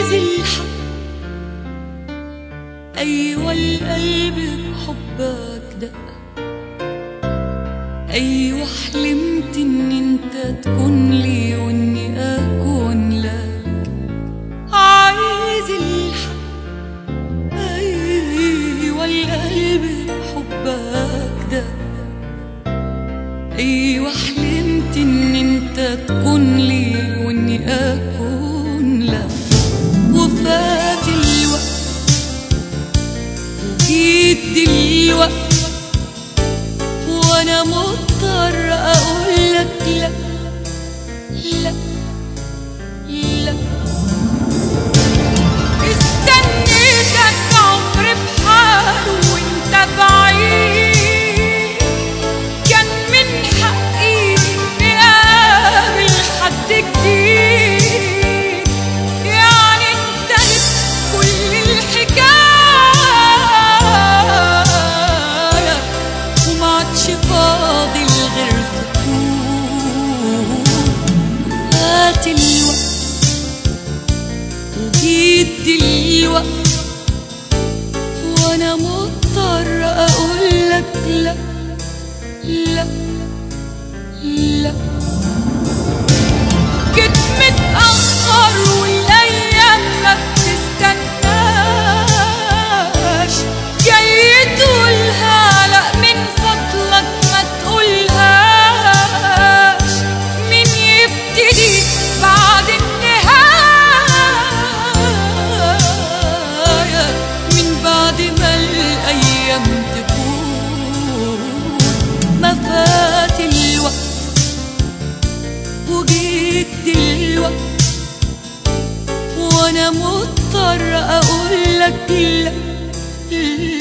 عايز الحق أيوة القلب بحبك دق أيوة حلمت إن أنت تكون لي وإني أكون لك عايز الحق أيوة القلب بحبك دق أيوة حلمت إن أنت تكون لي وإني أكون لك وفات الوقت وجيت دلوقت وأنا مضطر أقول لك لا لا لا استنيتك عمري بحاله وانت بعيد كان من حقي اني اقابل حد جديد يعني انتهت كل الحكايه وما عادش فاضل غير سكوت هات الوقت وجيت دلوقت وانا مضطر اقول لك لا لا لا جيت متأخر والايام ما بتستناش جاي تقولها لا من فضلك ما تقولهاش مين يبتدي بعد النهاية من بعد ما الأيام تكون ما فات الوقت وجيت دلوقت وانا مضطر اقول لك لا